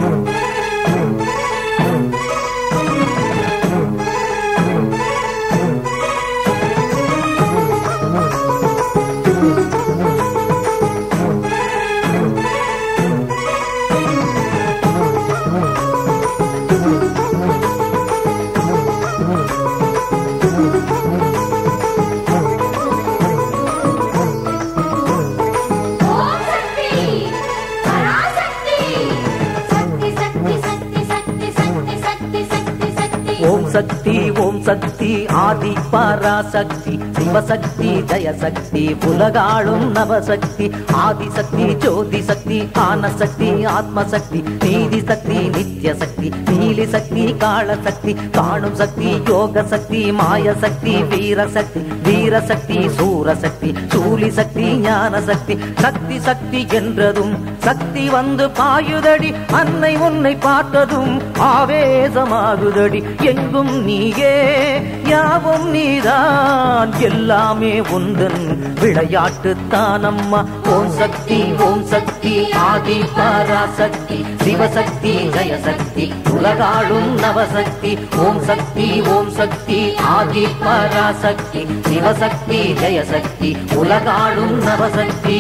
ஓம் சக்தி பராசக்தி சக்தி சக்தி சக்தி சக்தி சக்தி சக்தி சக்தி சக்தி ஓம் சக்தி ஓம் சக்தி ஆதி பராசக்தி சிவசக்தி ஜெயசக்தி உலகாளும் நவசக்தி ஆதிசக்தி ஜோதி சக்தி ஆனசக்தி ஆத்மசக்தி நீதி சக்தி நித்ய சக்தி நீலி சக்தி காளசக்தி காணும் சக்தி யோக சக்தி மாய சக்தி வீரசக்தி வீரசக்தி சூரசக்தி சூலி சக்தி ஞான சக்தி சக்தி சக்தி என்றதும் சக்தி வந்து பாயுதடி அன்னை உன்னை பார்த்ததும் ஆவேசமாகுதடி எங்கும் நீயே யாவும் நீதான் எல்லாமே உந்தன் விளையாட்டு தானம்மா ஓம் சக்தி ஓம் சக்தி ஆதி பராசக்தி சிவசக்தி ஜெயசக்தி உலகாளும் நவசக்தி ஓம் சக்தி ஓம் சக்தி ஆதி பராசக்தி சிவசக்தி ஜெயசக்தி உலகாளும் நவசக்தி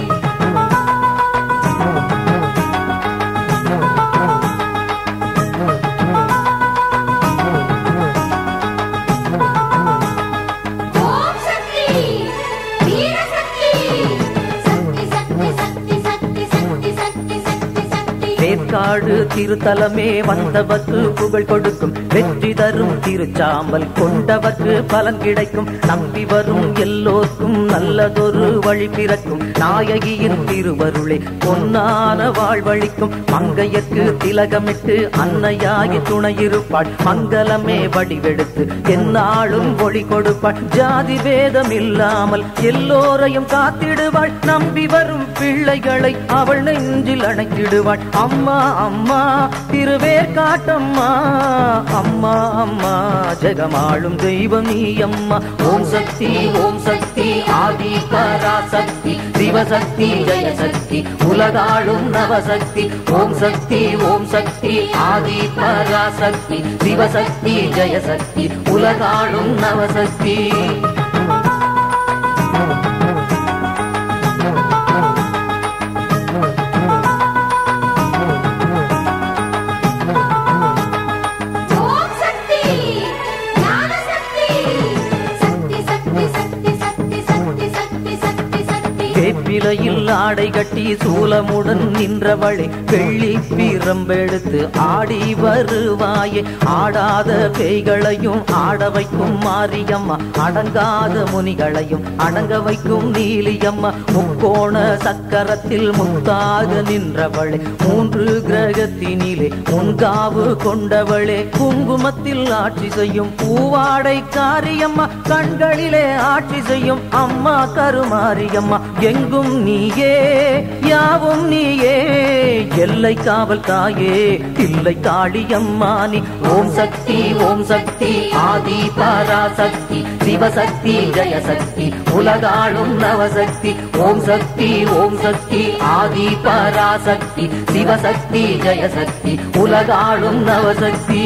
ஓம் சக்தி வீரசக்தி சக்தி சக்தி சக்தி சக்தி சக்தி சக்தி சக்தி சக்தி வேற்காடு திருத்தலமே வந்தவர்க்கு புகழ் கொடுக்கும் வெற்றி தரும் திருச்சாம்பல் கொண்டவர்க்கு பலன் கிடைக்கும் நம்பி வரும் எல்லோர்க்கும் நல்லதொரு வழி பிறக்கும் நாயகியின் திருவருளே பொன்னான வாழ்வழிக்கும் மங்கையர்க்கு திலகமிட்டு அன்னையாகி துணையிருப்பாள் மங்களமே வடிவெடுத்து எந்நாளும் ஒளி கொடுப்பாள் ஜாதி பேதம் இல்லாமல் எல்லோரையும் காத்திடுவாள் நம்பி வரும் பிள்ளைகளை அவள் நெஞ்சில் அணைத்திடுவாள் அம்மா அம்மா திருவேற்காட்டம்மா அம்மா அம்மா ஜெகமாளும் தெய்வம் நீ அம்மா ஓம் சக்தி ஓம் சக்தி ஆதி பராசக்தி சிவசக்தி ஜெயசக்தி உலகாளும் நவசக்தி ஓம் சக்தி ஓம் சக்தி ஆதி பராசக்தி சிவசக்தி ஜெயசக்தி உலகாளும் நவசக்தி ஓம் சக்தி ஞான சக்தி சக்தி சக்தி சக்தி சக்தி சக்தி சக்தி சக்தி சக்தி வேப்பிலையில் ஆடை கட்டி சூலமுடன் நின்றவளே வெள்ளி பிரம்பெடுத்து ஆடி வருவாயே ஆடாத பேய்களையும் ஆட வைக்கும் மாரியம்மா அடங்காத முனிகளையும் அடங்க வைக்கும் நீலியம்மா முக்கோண சக்கரத்தில் முத்தாக நின்றவளே மூன்று கிரகத்தினிலே முன்காவு கொண்டவளே குங்குமத்தில் ஆட்சி செய்யும் பூவாடை காரியம்மா கண்களிலே ஆட்சி செய்யும் அம்மா கருமாரியம்மா எங்கும் நீயே யாவும் நீயே எல்லை காவல் தாயே இல்லை காளியம்மா நீ ஓம் சக்தி ஓம் சக்தி ஆதி பராசக்தி சிவசக்தி ஜெயசக்தி உலகாளும் நவசக்தி ஓம் சக்தி ஓம் சக்தி ஆதி பராசக்தி சிவசக்தி ஜெயசக்தி உலகாளும் நவசக்தி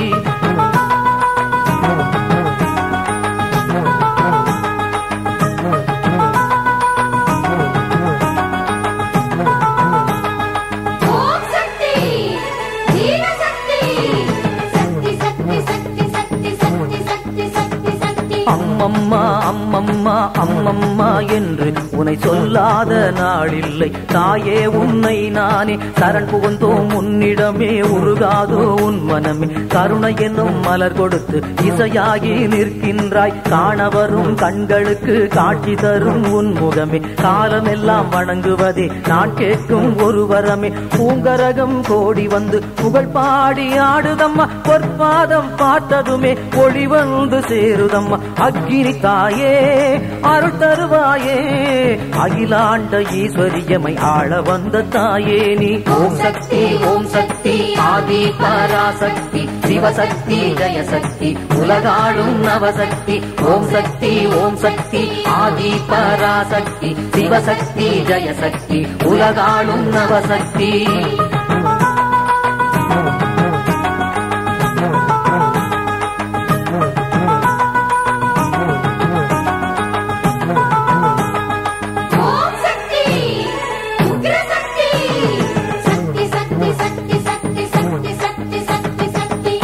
ஓம் சக்தி வீரசக்தி சக்தி சக்தி சக்தி சக்தி சக்தி சக்தி சக்தி சக்தி அம்மம்மா அம்மம்மா அம்மம்மா என்று உன்னை சொல்லாத நாளில்லை தாயே உன்னை நானே சரண் புகுந்தோம் உன்னிடமே உருகாதோ உன் மனமே கருணை என்னும் மலர் கொடுத்து இசையாகி நிற்கின்றாய் காண வரும் கண்களுக்கு காட்சி தரும் உன் முகமே காலமெல்லாம் வணங்குவதே நான் கேட்கும் ஒரு வரமே பூங்கரகம் கோடி வந்து புகழ் பாடி ஆடுதம்மா பொற்பாதம் பார்த்ததுமே ஒளி வந்து சேருதம்மா அக்கினி தாயே அருள் தருவாயே அகிலாண்ட ஈஸ்வரியமை ஆள வந்த தாயே நீ ஓம் சக்தி ஓம் சக்தி ஆதி பராசக்தி சிவசக்தி ஜெயசக்தி உலகாளும் நவசக்தி ஓம் சக்தி ஓம் சக்தி ஆதி பராசக்தி சிவசக்தி ஜெயசக்தி உலகாளும் நவசக்தி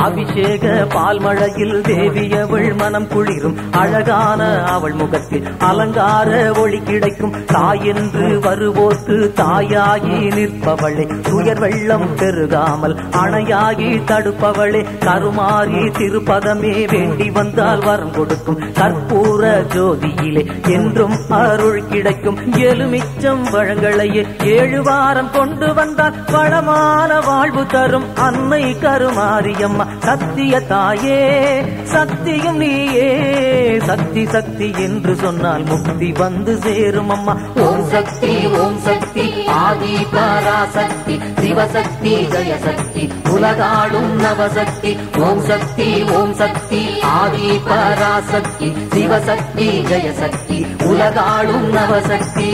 அபிஷேக பால்மழையில் தேவியவள் மனம் குளிரும் அழகான அவள் முகத்தில் அலங்கார ஒளி கிடைக்கும் தாய் என்று வருவோர்க்கு தாயாகி நிற்பவளே துயர் வெள்ளம் பெருகாமல் அணையாகி தடுப்பவளே கருமாறி திருப்பதமே வேண்டி வந்தால் வரம் கொடுக்கும் கற்பூர ஜோதியிலே என்றும் அருள் கிடைக்கும் எலுமிச்சம் வழங்களையே ஏழு வாரம் கொண்டு வந்தால் வளமான வாழ்வு தரும் அன்னை கருமாரியம்மா சத்திய தாயே சக்தியும் நீயே சக்தி சக்தி என்று சொன்னால் முக்தி வந்து சேரும் அம்மா ஓம் சக்தி ஓம் சக்தி ஆதி பராசக்தி சிவசக்தி ஜெயசக்தி உலகாடும் நவசக்தி ஓம் சக்தி ஓம் சக்தி ஆதி பராசக்தி சிவசக்தி ஜெயசக்தி உலகாடும் நவசக்தி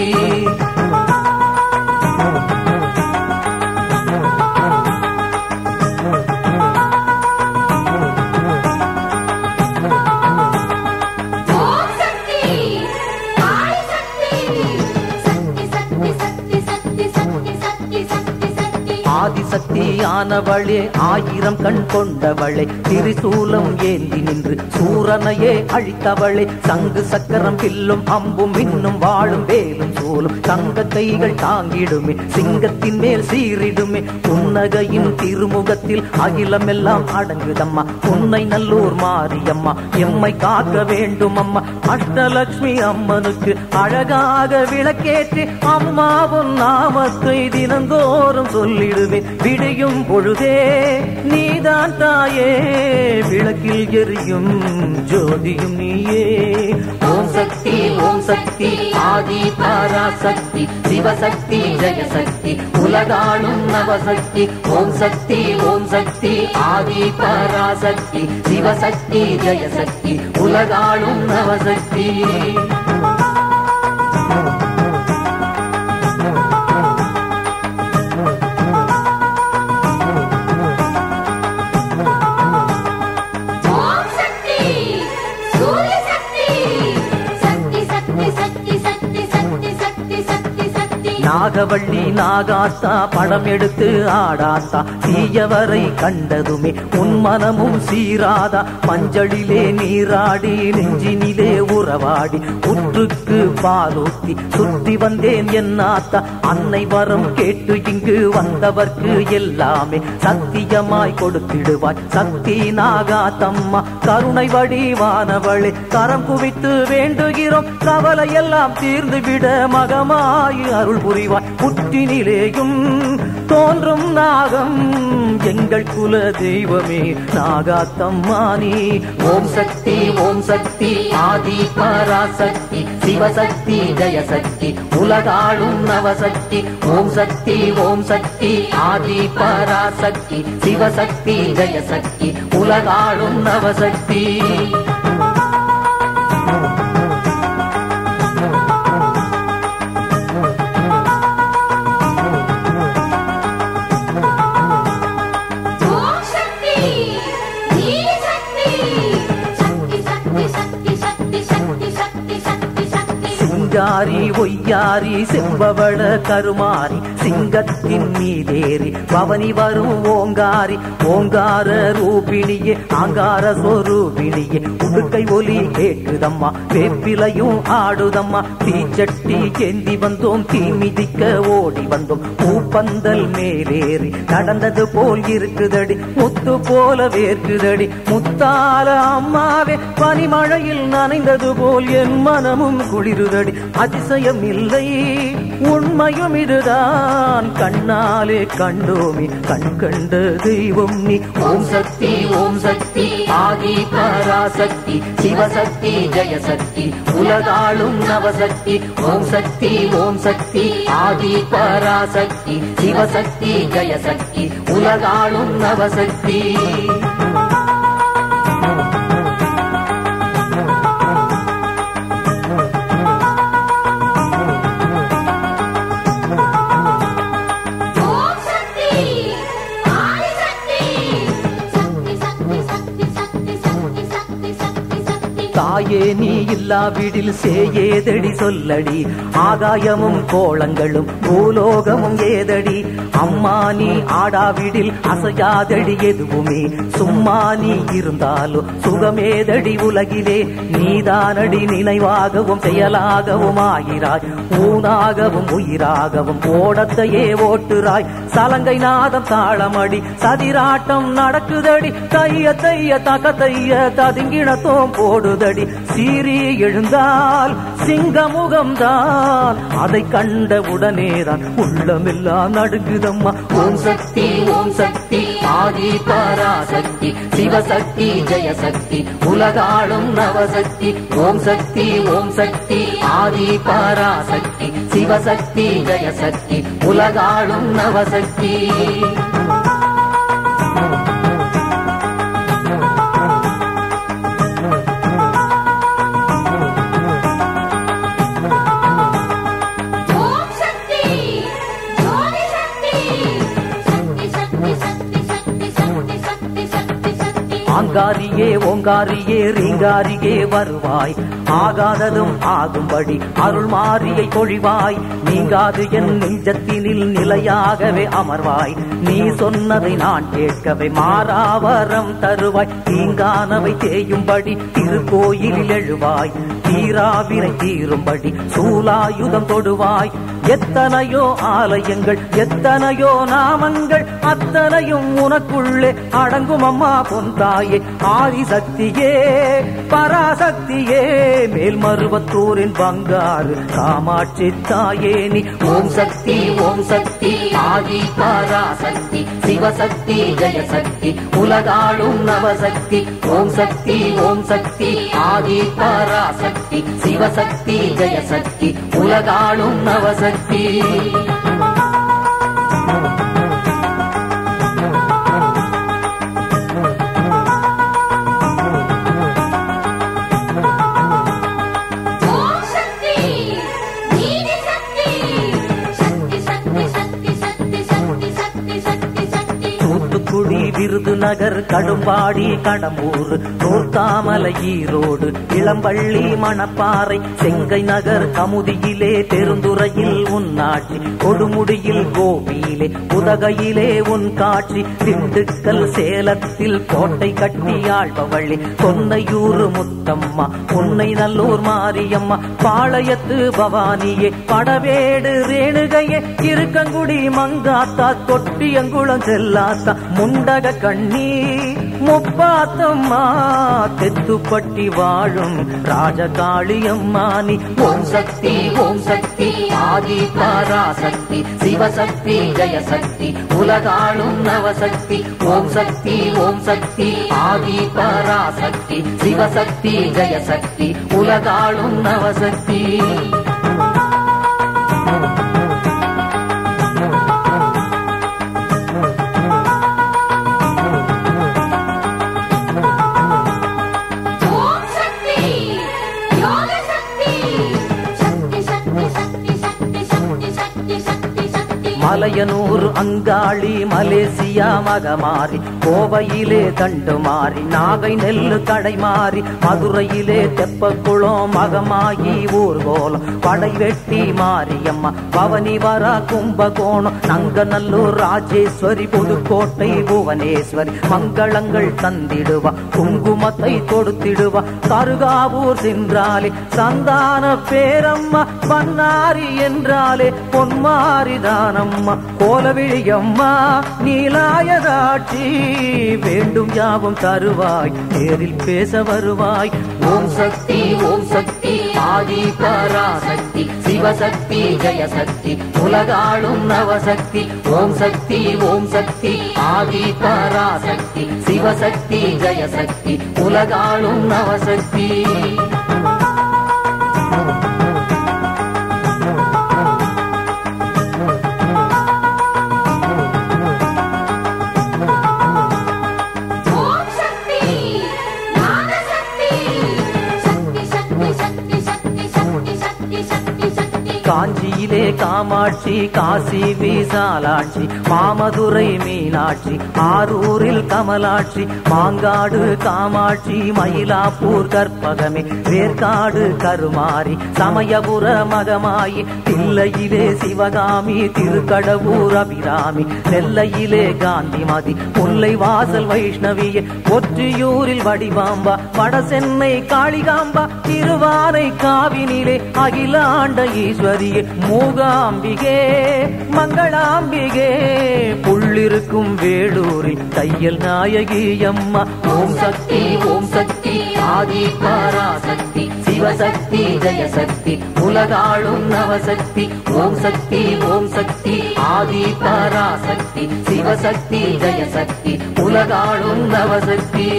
ஓம் சக்தி ஆதி சக்தி சக்தி சக்தி சக்தி சக்தி சக்தி சக்தி சக்தி சக்தி ஆதிசக்தி ஆனவளே ஆயிரம் கண் கொண்டவளே திரிசூலம் ஏந்தி நின்று சூரனையே அழித்தவளே சங்கு சக்கரம் பில்லும் அம்பும் மின்னும் வாழும் வேலும் சூலும் தங்க கைகள் தாங்கிடுமே சிங்கத்தின் மேல் சீரிடுமே புன்னகையின் திருமுகத்தில் அகிலமெல்லாம் அடங்குதம்மா உன்னை நல்லூர் மாரியம்மா எம்மை காக்க வேண்டும் அம்மா அஷ்டலட்சுமி அம்மனுக்கு அழகாக விளக்கேற்றி அம்மாவும் நாமத்தை தினந்தோறும் சொல்லிடுவேன் விடியும் பொழுதே நீதான் தாயே விளக்கில் எரியும் ஜோதியும் நீயே ஓம் சக்தி ஓம் சக்தி ஆதி பராசக்தி சிவசக்தி ஜெயசக்தி உலகாளும் நவசக்தி ஓம் சக்தி ஓம் சக்தி ஆதி பராசக்தி சிவசக்தி ஜெயசக்தி உலகாளும் நவசக்தி ஓம் சக்தி சூரிய சக்தி சக்தி சக்தி சக்தி சக்தி சக்தி சக்தி சக்தி சக்தி நாகவள்ளி நாகாத்தா படம் எடுத்து ஆடாத்தா தீயவரை கண்டதுமே உன் மனமும் சீராதா மஞ்சளிலே நீராடி நெஞ்சினிலே உறவாடி உற்றுக்கு பாலூத்தி சுத்தி வந்தேன் என்னாத்தா அன்னை வரம் கேட்டு இங்கு வந்தவர்க்கு எல்லாமே சத்தியமாய் கொடுத்திடுவாய் சக்தி நாகாத்தம்மா கருணை வடிவானவளே கரம் குவித்து வேண்டுகிறோம் கவலை எல்லாம் தீர்ந்து விட மகமாய் அருள் புரிவாய் புற்றினிலேயும் தோன்றும் நாகம் எங்கள் குல தெய்வமே நாகாத்தம்மானி ஓம் சக்தி ஓம் சக்தி ஆதி பராசக்தி சிவசக்தி ஜெயசக்தி உலகாளும் நவசக்தி ஓம் சக்தி ஓம் சக்தி ஆதி பராசக்தி சிவசக்தி ஜெயசக்தி உலகாளும் நவசக்தி ஓம் சக்தி நீல சக்தி சக்தி சக்தி சக்தி சக்தி சக்தி சக்தி சக்தி சக்தி சிங்காரி ஒய்யாரி செம்பவள கருமாரி சிங்கத்தின் மீதேறி பவனி வரும் ஓங்காரி ஓங்கார ரூபிணியே ஆங்கார சொரூபிணியே உடுக்கை ஒலி கேட்குதம்மா வேப்பிலையும் ஆடுதம்மா தீச்சட்டி ஏந்தி வந்தோம் தீ மிதிக்க ஓடி வந்தோம் பூப்பந்தல் மேலேறி நடந்தது போல் இருக்குதடி முத்து போல வேர்க்குதடி முத்தால அம்மாவே பனிமழையில் நனைந்தது போல் என் மனமும் குளிருதடி அதிசயம் இல்லை உண்மையும் இதுதான் கண்ணாலே கண்டோமே கண் கண்ட தெய்வம் நீ ஓம் சக்தி ஓம் சக்தி ஆதி பராசக்தி சிவசக்தி ஜெயசக்தி உலகாளும் நவசக்தி ஓம் சக்தி ஓம் சக்தி ஆதி பராசக்தி சிவசக்தி ஜெயசக்தி உலகாளும் நவசக்தி ஓம் சக்தி ஆதி சக்தி சக்தி சக்தி சக்தி சக்தி சக்தி சக்தி சக்தி சக்தி தாயே தாயே நீ இல்லாவிடில் சேயேதடி சொல்லடி ஆகாயமும் கோளங்களும் பூலோகமும் ஏதடி அம்மா நீ ஆடாவிடில் அசையாதடி எதுவுமே சும்மா நீ இருந்தாலும் சுகமேதடி உலகிலே நீதானடி நினைவாகவும் செயலாகவும் ஆகிறாய் ஊனாகவும் உயிராகவும் ஓடத்தையே ஓட்டுறாய் சலங்கை நாதம் தாளமடி சதிராட்டம் நடக்குதடி தைய தைய தக தைய ததுங்கிணத்தோம் போடுதடி சீறி எழுந்தால் சிங்கமுகம்தான் அதை கண்ட உடனேதான் உள்ளமெல்லாம் நடுங்குதம்மா ஓம் சக்தி ஓம் சக்தி ஆதி பராசக்தி சிவசக்தி ஜெயசக்தி உலகாளும் நவசக்தி ஓம் சக்தி ஓம் சக்தி ஆதி பராசக்தி சிவசக்தி ஜெயசக்தி உலகாளும் நவசக்தி ஓம் சக்தி ஜோதி சக்தி சக்தி சக்தி சக்தி சக்தி சக்தி சக்தி சக்தி சக்தி ஆங்காரியே ஓங்காரியே ரீங்காரியே வருவாய் ஆகாததும் ஆகும்படி அருள் மாறியை பொழிவாய் நீங்காது என் நெஞ்சத்தினில் நிலையாகவே அமர்வாய் நீ சொன்னதை நான் கேட்கவே மாறாவரம் தருவாய் தீங்கானவை தேயும்படி திருக்கோயிலில் எழுவாய் தீராவினை தீரும்படி சூலாயுதம் தொடுவாய் எத்தனையோ ஆலயங்கள் எத்தனையோ நாமங்கள் அத்தனையும் உனக்குள்ளே அடங்கும் அம்மா பொன் தாயே ஆதிசக்தியே பராசக்தியே மேல்மருவத்தூரின் பங்காறு காமாட்சி தாயே நீ ஓம் சக்தி ஓம் சக்தி ஆதி பராசக்தி சிவசக்தி ஜெயசக்தி உலகாளும் நவசக்தி ஓம் சக்தி ஓம் சக்தி ஆதி பராசக்தி சிவசக்தி ஜெயசக்தி உலகாளும் நவசக்தி ஓம் சக்தி நீதி சக்தி சக்தி சக்தி சக்தி சக்தி சக்தி சக்தி சக்தி சக்தி தூத்துக்குடி விருதுநகர் கடும்பாடி கடம்பூர் தோர்த்தாமலை ஈரோடு இளம்பள்ளி மணப்பாறை செங்கை நகர் கமுதியிலே பெருந்துறையில் உன்னாட்சி கொடுமுடியில் கோபியிலே உதகையிலே உன் காட்சி திண்டுக்கல் சேலத்தில் கோட்டை கட்டி ஆழ்பவள்ளி கொன்னையூர் முத்தம்மா உன்னை நல்லூர் மாரியம்மா பாளையத்து பவானியே படவேடு ரேணுகையே இருக்கங்குடி மங்காத்தா தொட்டியங்குளம் செல்லாத்தா முண்டக கண்ணி முப்பாத்தம்மா தெத்துப்பட்டி வாழும் ராஜகாளியம்மா நீ ஓம் சக்தி ஓம் சக்தி ஆதி பராசக்தி சிவசக்தி ஜெயசக்தி உலகாளும் நவசக்தி ஓம் சக்தி ஓம் சக்தி ஆதி பராசக்தி சிவசக்தி ஜெயசக்தி உலகாளும் நவசக்தி ஓம் சக்தி யோக சக்தி சக்தி சக்தி சக்தி சக்தி சக்தி சக்தி சக்தி சக்தி மலையனூர் அங்காளி மலேசியா மகமாறி கோவையிலே தண்டு மாறி நாகை நெல்லு கடை மாறி மதுரையிலே தெப்பக்குளம் மகமாகி ஊர்கோலம் படை வெட்டி மாரியம்மா பவனி வரா கும்பகோணம் நங்கநல்லூர் ராஜேஸ்வரி புதுக்கோட்டை புவனேஸ்வரி மங்களங்கள் தந்திடுவா குங்குமத்தை கொடுத்திடுவா கருகாவூர் சென்றாலே சந்தான பேரம்மா பன்னாரி என்றாலே பொன்மாரிதானம்மா கோலவிழியம்மா நீலாயதாட்சி வேண்டும் யாவும் தருவாய் நேரில் பேச வருவாய் ஓம் சக்தி ஓம் சக்தி ஆதி பராசக்தி சிவசக்தி ஜெயசக்தி உலகாளும் நவசக்தி ஓம் சக்தி ஓம் சக்தி ஆதி பராசக்தி சிவசக்தி ஜெயசக்தி உலகாளும் நவசக்தி ஓம் சக்தி ஞான சக்தி சக்தி சக்தி சக்தி சக்தி சக்தி சக்தி சக்தி சக்தி காஞ்சியில் காசியிலே காமாட்சி காசி விசாலாட்சி மாமதுரை மீனாட்சி ஆரூரில் கமலாட்சி மாங்காடு காமாட்சி மயிலாப்பூர் கற்பகமே வேர்க்காடு கருமாரி சமயபுர மகமாயி தில்லையிலே சிவகாமி திருக்கடவூர் அபிராமி நெல்லையிலே காந்திமதி முல்லை வாசல் வைஷ்ணவியே ஒற்றியூரில் வடிவாம்பா வடசென்னை காளிகாம்பா திருவானை காவினிலே அகிலாண்ட ஈஸ்வரியே மூகாம்பிகே மங்களாம்பிகே புள்ளிருக்கும் வேலூரில் தையல் நாயகி அம்மா ஓம் சக்தி ஓம் சக்தி ஆதி பராசக்தி சிவசக்தி ஜெயசக்தி உலகாளும் நவசக்தி ஓம் சக்தி ஓம் சக்தி ஆதி பராசக்தி சிவசக்தி ஜெயசக்தி உலகாளும் நவசக்தி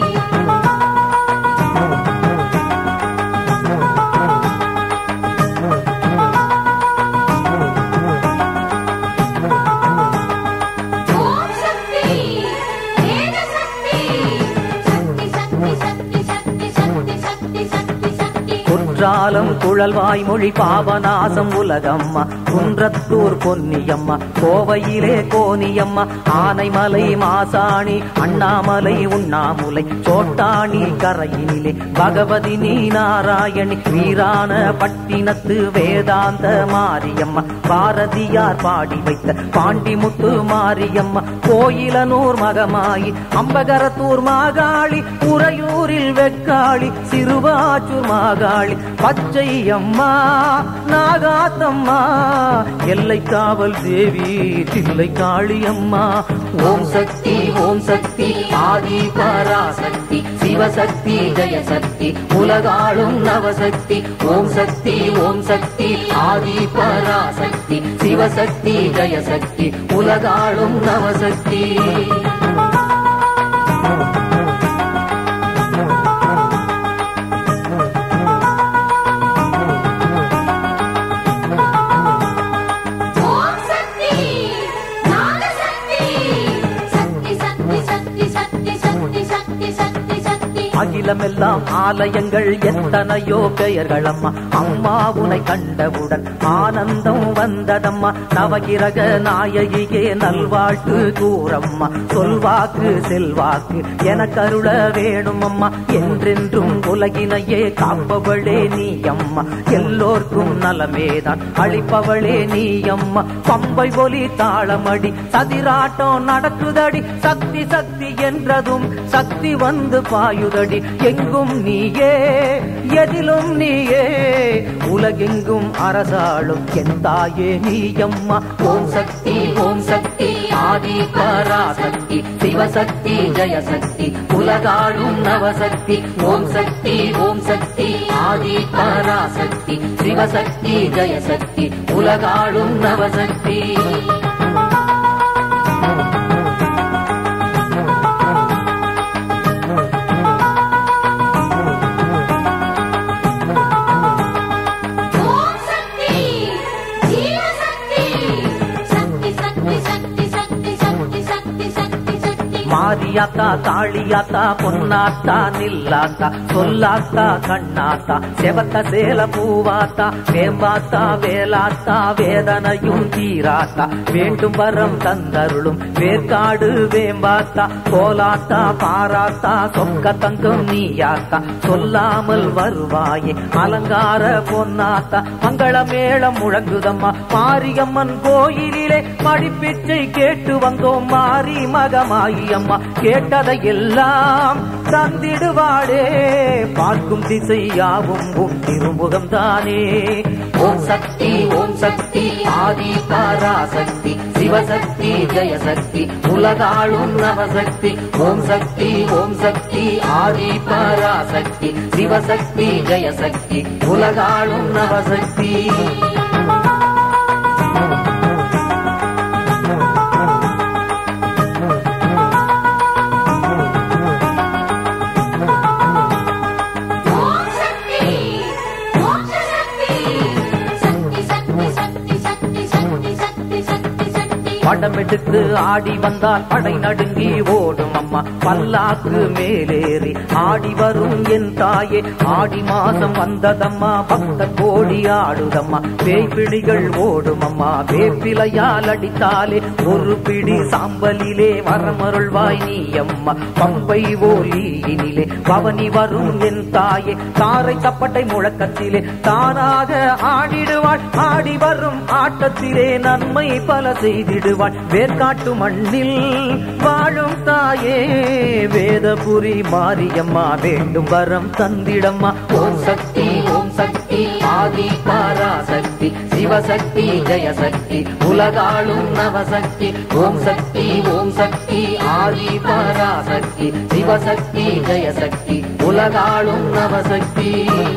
ஓம் சக்தி வேத சக்தி சக்தி சக்தி சக்தி சக்தி சக்தி சக்தி சக்தி சக்தி குற்றாலம் குழல்வாய் மொழி பாவநாசம் உலகம்மா குன்றத்தூர் பொன்னியம்மா கோவையிலே கோனியம்மா ஆனைமலை மாசாணி அண்ணாமலை உண்ணாமுலை சோட்டாணி கரையினிலே பகவதி நீ நாராயணி வீரான பட்டினத்து வேதாந்த மாரியம்மா பாரதியார் பாடி வைத்த பாண்டிமுத்து மாரியம்மா கோயிலனூர் மகமாயி அம்பகரத்தூர் மாகாளி உறையூரில் வெக்காளி சிறுவாச்சூர் மாகாளி பச்சையம்மா நாகாத்தம்மா எல்லை காவல் தேவி தில்லை காளியம்மா ஓம் சக்தி ஓம் சக்தி ஆதி பராசக்தி சிவசக்தி ஜெயசக்தி உலகாளும் நவசக்தி ஓம் சக்தி ஓம் சக்தி ஆதி பராசக்தி சிவசக்தி ஜெயசக்தி உலகாளும் நவசக்தி ஓம் சக்தி ஞான சக்தி சக்தி சக்தி சக்தி சக்தி சக்தி சக்தி சக்தி சக்தி அகிலமெல்லாம் ஆலயங்கள் எத்தனையோ பெயர்களம்மா அம்மா உனை கண்டவுடன் ஆனந்தம் வந்ததம்மா நவகிரக நாயகியே நல்வாழ்த்து கூறம்மா சொல்வாக்கு செல்வாக்கு என கருள வேணும் அம்மா என்றென்றும் உலகினையே காப்பவளே நீ அம்மா எல்லோர்க்கும் நலமேதான் அளிப்பவளே நீ அம்மா பம்பை ஒலி தாளமடி சதிராட்டம் நடக்குதடி சக்தி சக்தி என்றதும் சக்தி வந்து பாயுதடி எங்கும் நீயே எதிலும் நீயே உலகெங்கும் அரசாளும் என் தாயே நீ அம்மா ஓம் சக்தி ஓம் சக்தி ஆதி பராசக்தி சிவசக்தி ஜெயசக்தி உலகாளும் நவசக்தி ஓம் சக்தி ஓம் சக்தி ஆதி பராசக்தி சிவசக்தி ஜெயசக்தி உலகாளும் நவசக்தி ஓம் சக்தி ஜீவ சக்தி சக்தி சக்தி சக்தி சக்தி சக்தி சக்தி சக்தி சக்தி மாரியாத்தா தாளியாத்தா பொன்னாத்தா நில்லாத்தா சொல்லாத்தா கண்ணாத்தா செவத்த சேல பூவாத்தா வேம்பாத்தா வேலாத்தா வேதனையும் தீராத்தா வேண்டும் வரம் தந்தருளும் வேர்க்காடு வேம்பாத்தா கோலாத்தா பாராத்தா சொக்க தங்கம் நீயாத்தா சொல்லாமல் வருவாயே அலங்கார பொன்னாத்தா மங்கள மேளம் முழங்குதம்மா மாரியம்மன் கோயிலிலே படிப்பிச்சை கேட்டு வந்தோம் மாரி மகமாயி அம்மா கேட்டதை எல்லாம் தந்திடுவாளே பார்க்கும் திசையாவும் உன் திருமுகம் தானே ஓம் சக்தி ஓம் சக்தி ஆதி பராசக்தி சிவசக்தி ஜெயசக்தி உலகாளும் நவசக்தி ஓம் சக்தி ஓம் சக்தி ஆதி பராசக்தி சிவசக்தி ஜெயசக்தி உலகாளும் நவசக்தி ஓம் சக்தி மோட்ச சக்தி சக்தி சக்தி சக்தி சக்தி சக்தி சக்தி சக்தி சக்தி படமெடுத்து ஆடி வந்தால் படை நடுங்கி ஓடும் அம்மா பல்லாக்கு மேலேறி ஆடி வரும் என் தாயே ஆடி மாசம் வந்ததம்மா பக்த கோடி ஆடுதம்மா பேய்பிடிகள் ஓடும் அம்மா வேப்பிலையால் அடித்தாலே ஒரு பிடி சாம்பலிலே வரமருள்வாய் நீ அம்மா பம்பை ஓலியினிலே பவனி வரும் என் தாயே தாரை தப்பட்டை முழக்கத்திலே தானாக ஆடிடுவாள் ஆடி வரும் ஆட்டத்திலே நன்மை பல செய்திடுவாள் வேர்காட்டு மண்ணில் வாழும் தாயே வேதபுரி மாரியம்மா வேண்டும் வரம் தந்திடம்மா ஓம் சக்தி ஓம் சக்தி ஆதி பராசக்தி சிவசக்தி ஜெயசக்தி உலகாளும் நவசக்தி ஓம் சக்தி ஓம் சக்தி ஆதி பராசக்தி சிவசக்தி ஜெயசக்தி உலகாளும் நவசக்தி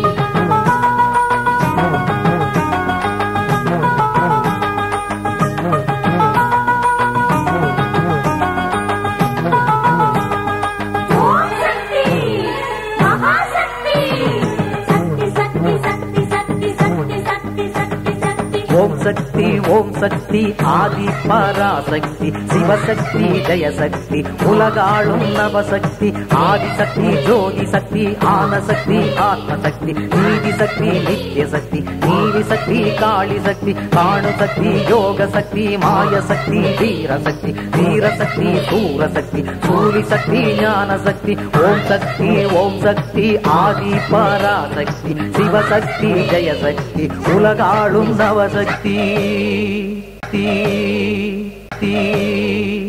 ஓம் சக்தி மகாசக்தி சக்தி சக்தி சக்தி சக்தி சக்தி சக்தி சக்தி சக்தி ஓம் சக்தி ஓம் சக்தி ஆதி பராசக்தி சிவசக்தி ஜெயசக்தி உலகாளும் நவசக்தி ஆதிசக்தி ஜோதி சக்தி ஆனசக்தி ஆத்மசக்தி நீதி சக்தி நித்திய சக்தி நீதி சக்தி காளி சக்தி காணு சக்தி யோக சக்தி மாய சக்தி வீரசக்தி வீரசக்தி சூரசக்தி சூரி சக்தி ஞான சக்தி ஓம் சக்தி ஓம் சக்தி ஆதி பராசக்தி சிவசக்தி ஜெயசக்தி உலகாளும் நவசக்தி தீ தீ